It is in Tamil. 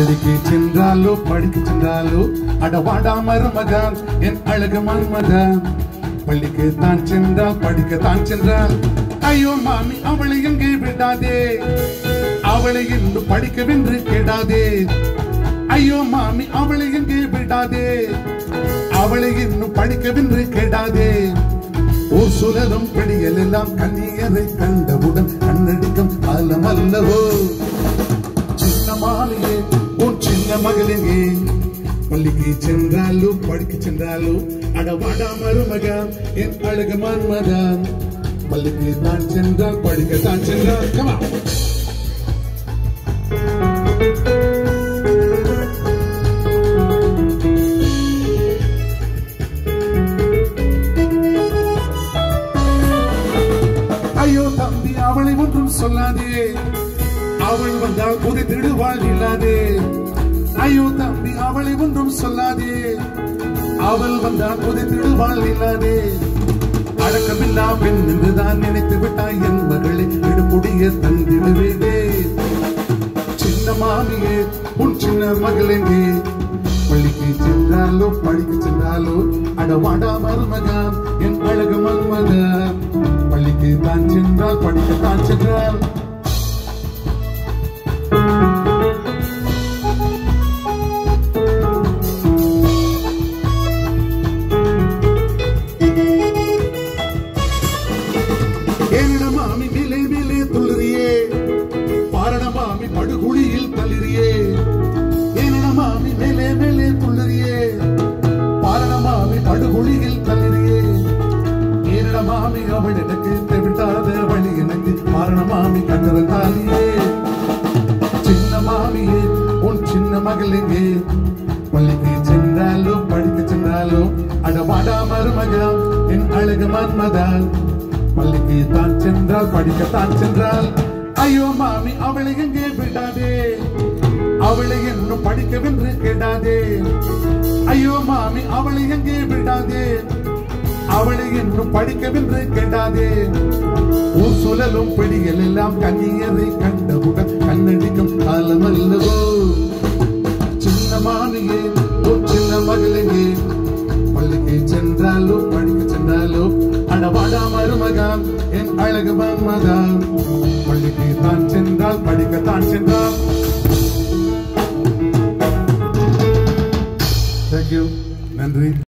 பள்ளிக்கு சென்றாலோ படிக்க சென்றாலோ அடவாடா மருமகன் என் அழகு மன்மகன் பள்ளிக்கு தான் சென்றால் படிக்க தான் சென்றால் ஐயோ மாமி அவளை எங்கே விடாதே அவளை இன்று படிக்கவென்று கேடாதே ஐயோ மாமி அவளை எங்கே விடாதே அவளை இன்னும் படிக்கவென்று கேடாதே ஓர் சுழலும் பிடியல் எல்லாம் கண்ணியரை கண்டவுடன் கண்ணடிக்கும் காலம் அல்லவோ சின்ன மாலையே உன் சின்ன மகளெங்கே பள்ளிக்கு சென்றாலோ படிக்க சென்றாலோ அடவாடா மருமகன் என் அழகு மன்மகன் பள்ளிக்கு தான் சென்றால் படிக்க தான் சென்றால் கமா ஐயோ தம்பி அவளை ஒன்றும் சொல்லாதே அவள் வந்தால் புதைத்திடுவாள் இல்லாதே ஐயோ தம்பி அவளை ஒன்றும் சொல்லாதே அவள் வந்தால் புதைத்திடுவாள் இல்லாதே அடக்கமில்லா பெண் என்றுதான் நினைத்து விட்டாய் என் மகளை இடுமுடிய தந்திடுவேதே சின்ன மாமியே உன் சின்ன மகளெங்கே பள்ளிக்கு சென்றாலோ படிக்க சென்றாலோ அடவாடா மருமகன் என் அழகு மன்மகன் பள்ளிக்கு தான் சென்றால் படிக்க தான் சென்றால் ஏனிட மாமி மேலே மேலே துள்ளுறியே பாரண மாமி படுகுழியில் தள்ளுறியே ஏனிட மாமி மேலே மேலே துள்ளுறியே பாரண மாமி படுகுழியில் தள்ளுறியே ஏனிட மாமி அவள் எனக்கு தெவிட்டாத வழி எனக்கு பாரண மாமி கண்டறந்தாலியே சின்ன மாமியே உன் சின்ன மகள் எங்கே பள்ளிக்கு சென்றாலோ படிக்க சென்றாலோ அடவாடா மருமகன் என் அழகு மன்மதான் பள்ளிக்கு தான் சென்றால் படிக்க தான் சென்றால் ஐயோ மாமி அவளை எங்கே விடாதே அவளை இன்னும் படிக்கவென்று கேடாதே ஐயோ மாமி அவளை எங்கே விடாதே அவளை இன்னும் படிக்கவென்று கேடாதே ஊர் சுழலும் பிடிகள் எல்லாம் கண்ணியரை கண்டவுடன் கண்ணடிக்கும் காலம் அல்லவோ சின்ன மாமியே உன் சின்ன மகளிலே பள்ளிக்கு சென்றாலோ படிக்க சென்றாலோ அடவாடா மருமகன் என் அழகு மன்மகன் பள்ளிக்கு தான் சென்றால் படிக்க தான் சென்றால் தேங்க்யூ நன்றி